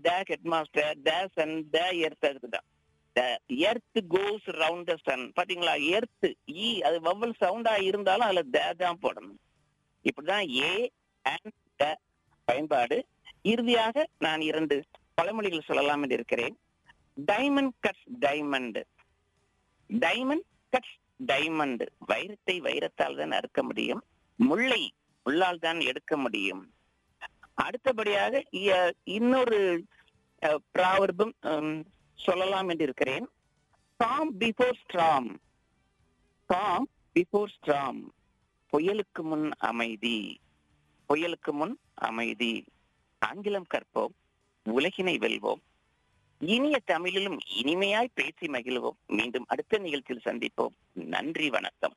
the headmaster the sun the earth அதுக்கு தான் the earth goes round the sun பாத்தீங்களா earth இ அது வவ்வல் சவுண்டா இருந்தாலும் அதுல த தான் போடணும் இப்படிதான் ஏ அண்ட் த பயன்பாடு இறுதியாக நான் இரண்டு பழமொழிகள் சொல்லலாம் என்று இருக்கிறேன் diamond cuts diamond diamond cuts diamond வைரத்தை வைரத்தால் தான் அறுக்க முடியும் முல்லை முள்ளால் தான் எடுக்க முடியும் அடுத்தபடியாக இ- இன்னொரு ப்ராவர்பும் சொல்லலாம் என்று இருக்கிறேன் calm before storm calm before storm புயலுக்கு முன் அமைதி புயலுக்கு முன் அமைதி ஆங்கிலம் கற்போம் உலகினை வெல்வோம் இனிய தமிழிலும் இனிமையாய் பேசி மகிழ்வோம் மீண்டும் அடுத்த நிகழ்ச்சியில் சந்திப்போம் நன்றி வணக்கம்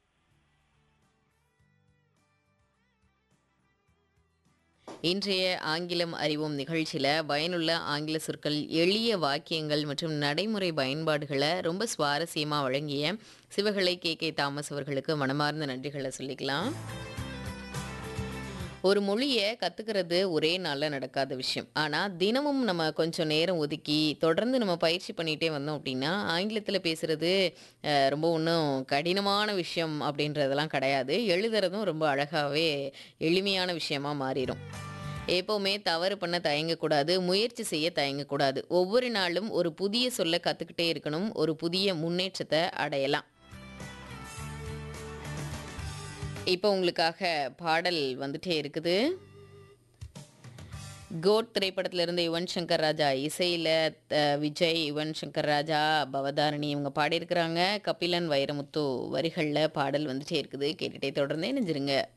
இன்றைய ஆங்கிலம் அறிவோம் நிகழ்ச்சியில் பயனுள்ள ஆங்கில சொற்கள் எளிய வாக்கியங்கள் மற்றும் நடைமுறை பயன்பாடுகளை ரொம்ப சுவாரஸ்யமாக வழங்கிய சிவகலை கே கே தாமஸ் அவர்களுக்கு மனமார்ந்த நன்றிகளை சொல்லிக்கலாம் ஒரு மொழியை கற்றுக்கிறது ஒரே நாளில் நடக்காத விஷயம் ஆனால் தினமும் நம்ம கொஞ்சம் நேரம் ஒதுக்கி தொடர்ந்து நம்ம பயிற்சி பண்ணிகிட்டே வந்தோம் அப்படின்னா ஆங்கிலத்தில் பேசுகிறது அஹ், ரொம்ப ஒன்றும் கடினமான விஷயம் அப்படின்றதெல்லாம் கிடையாது எழுதுறதும் ரொம்ப அழகாகவே எளிமையான விஷயமா மாறிடும் எப்போவுமே தவறு பண்ண தயங்கக்கூடாது முயற்சி செய்ய தயங்கக்கூடாது ஒவ்வொரு நாளும் ஒரு புதிய சொல்ல கற்றுக்கிட்டே இருக்கணும் ஒரு புதிய முன்னேற்றத்தை அடையலாம் இப்போ உங்களுக்காக பாடல் வந்துட்டே இருக்குது கோட் திரைப்படத்திலிருந்து யுவன் சங்கர் ராஜா இசையில் விஜய் யுவன் சங்கர் ராஜா பவதாரணி இவங்க பாடியிருக்கிறாங்க கபிலன் வைரமுத்து வரிகளில் பாடல் வந்துட்டே இருக்குது கேட்டுட்டே தொடர்ந்தே நெஞ்சிருங்க